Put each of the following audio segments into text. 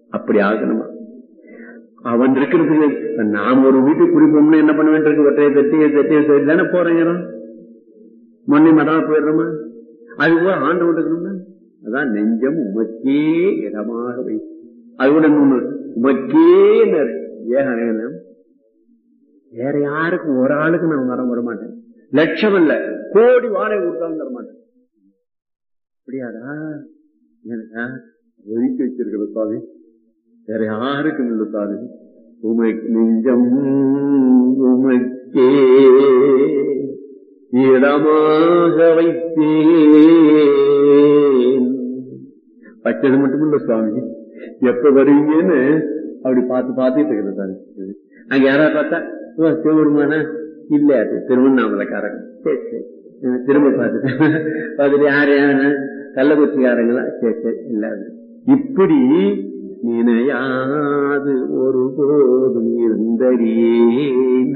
அப்படி ஆகணுமா அவன் இருக்கிறதுக்கு நாம் ஒரு வீட்டுக்கு குடிப்போம்னு என்ன பண்ண வேண்டியிருக்கு ஒற்றையை தட்டி தட்டி தட்டி தானே போறேங்க மண்ணை மடாம போயிடுறோமா அது கூட ஆண்டு இருக்கணும்னா அதான் நெஞ்சம் உமக்கே இடமாக வைத்து அது கூட இன்னொன்னு உமக்கே ஏக வேற யாருக்கும் ஒரு ஆளுக்கு நான் வர வர மாட்டேன் லட்சம் இல்ல கோடி வாடகை கொடுத்தாலும் தர மாட்டேன் அப்படியாடா எனக்கா ஒதுக்கி வச்சிருக்கிற சுவாமி வேற யாருக்கும் இல்லை சுவாமி உமைக்கு நெஞ்சம் உமைக்கே இடமாக வைத்தேன் வச்சது மட்டும் இல்ல சுவாமி எப்ப வருவீங்கன்னு அப்படி பார்த்து பார்த்துட்டு இருக்கிறது சாமி அங்க யாராவது பார்த்தா ஓ சிவபெருமானா இல்ல அது திருவண்ணாமலைக்காரங்க சரி சரி திரும்ப பார்த்துட்டேன் பார்த்துட்டு யாரு யாரு கள்ளக்குறிச்சிக்காரங்களா சரி சரி இல்ல அது இப்படி நினையாது ஒரு போதும் இருந்தறியேன்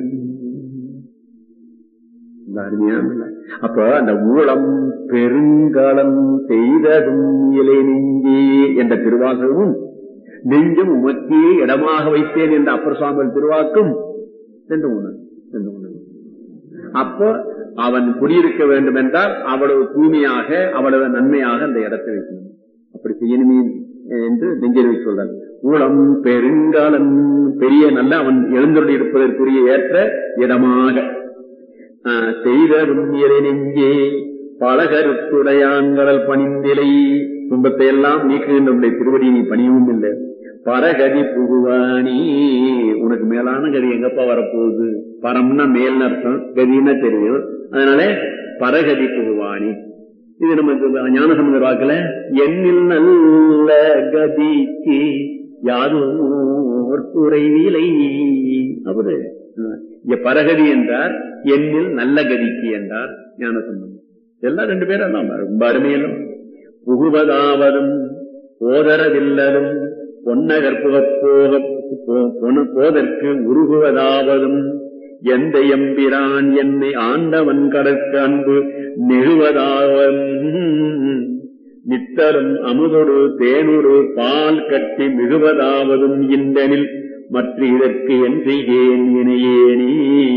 அருமையான அப்ப அந்த ஊழம் பெருங்காலம் செய்ததும் இலை நெஞ்சே என்ற திருவாசகமும் நெஞ்சும் உமக்கே இடமாக வைத்தேன் என்ற அப்பர் சுவாமிகள் திருவாக்கும் சென்று உணர் சென்று உணர் அப்போ அவன் குடியிருக்க வேண்டும் என்றால் அவ்வளவு தூய்மையாக அவ்வளவு நன்மையாக அந்த இடத்தை வைக்கணும் அப்படி செய்யணுமே என்று நெஞ்சறிவை சொல்றார் ஊழம் பெருங்காலம் பெரிய நல்ல அவன் எழுந்தொள்ளி இருப்பதற்குரிய ஏற்ற இடமாக செய்தரும் இறை நெஞ்சே பல கருத்துடையான்களல் பணிந்திலை துன்பத்தை எல்லாம் நீக்குகின்ற திருவடி நீ பணியவும் இல்லை பரகதி புகுவானி உனக்கு மேலான கதி எங்கப்பா வரப்போகுது பரம்னா மேல் அர்த்தம் கதின்னா தெரியும் அதனால பரகதி புகுவானி இது நம்ம ஞானசமுதர் வாக்குல எண்ணில் நல்ல கதிக்கு யாரும் குறைவிலை அவரு இங்க பரகதி என்றார் எண்ணில் நல்ல கதிக்கு என்றார் ஞான சம்பந்தம் எல்லாம் ரெண்டு பேரும் தான் ரொம்ப அருமையிலும் புகுவதாவதும் போதரவில்லதும் பொன்னகர் போக போதற்கு உருகுவதாவதும் எந்த எம்பிரான் என்னை ஆண்டவன் கடற்கு அன்பு நெழுவதாவதும் நித்தரும் அமுதொரு தேனொரு பால் கட்டி மிகுவதாவதும் இந்தனில் மற்ற இதற்கு என் செய்கேன் இணையேனி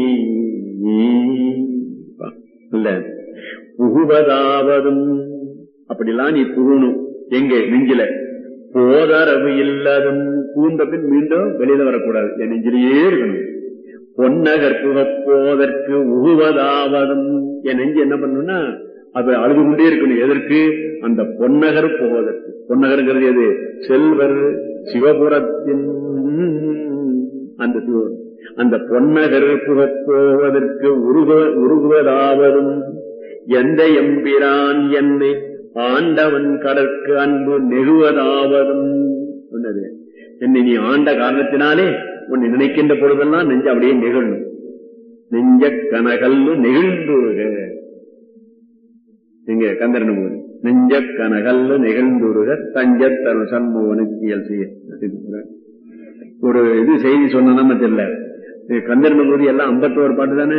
இல்ல புகுவதாவதும் அப்படிலாம் நீ புகணும் எங்க நெஞ்சில போதரவு இல்லாதும் பூந்த பின் மீண்டும் வெளியில வரக்கூடாது என் நெஞ்சிலேயே இருக்கணும் பொன்னகர் புகப்போதற்கு உகுவதாவதும் என் நெஞ்சு என்ன பண்ணும்னா அது அழுது கொண்டே இருக்கணும் எதற்கு அந்த பொன்னகர் போவதற்கு பொன்னகருங்கிறது எது செல்வர் சிவபுரத்தின் அந்த சிவன் அந்த பொன்னகர் புகப்போவதற்கு உருக உருகுவதாவதும் எந்த எம்பிரான் என்னை ஆண்டவன் கடற்கு அன்பு நெகுவதாவதும் சொன்னது என்னை நீ ஆண்ட காரணத்தினாலே உன்னை நினைக்கின்ற பொழுதெல்லாம் நெஞ்ச அப்படியே நெகிழணும் நெஞ்ச கனகல்லு நெகிழ்ந்துருக எங்க கந்தரன் போது நெஞ்ச கனகல்லு நெகிழ்ந்துருக தஞ்சத்தரு சண்முகனுக்கியல் செய்ய ஒரு இது செய்தி சொன்னா தெரியல கந்தரன் போது எல்லாம் ஐம்பத்தோரு பாட்டு தானே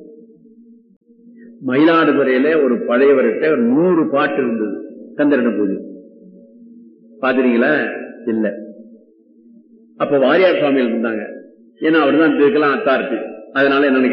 மயிலாடுதுறையில ஒரு பழையவர்கிட்ட ஒரு நூறு பாட்டு இருந்தது கந்தரன பூஜை பாத்துறீங்களா இல்ல அப்ப வாரியார் சுவாமிகள் இருந்தாங்க ஏன்னா அவர் தான் இதுக்கெல்லாம் அத்தாரிட்டி அதனால என்ன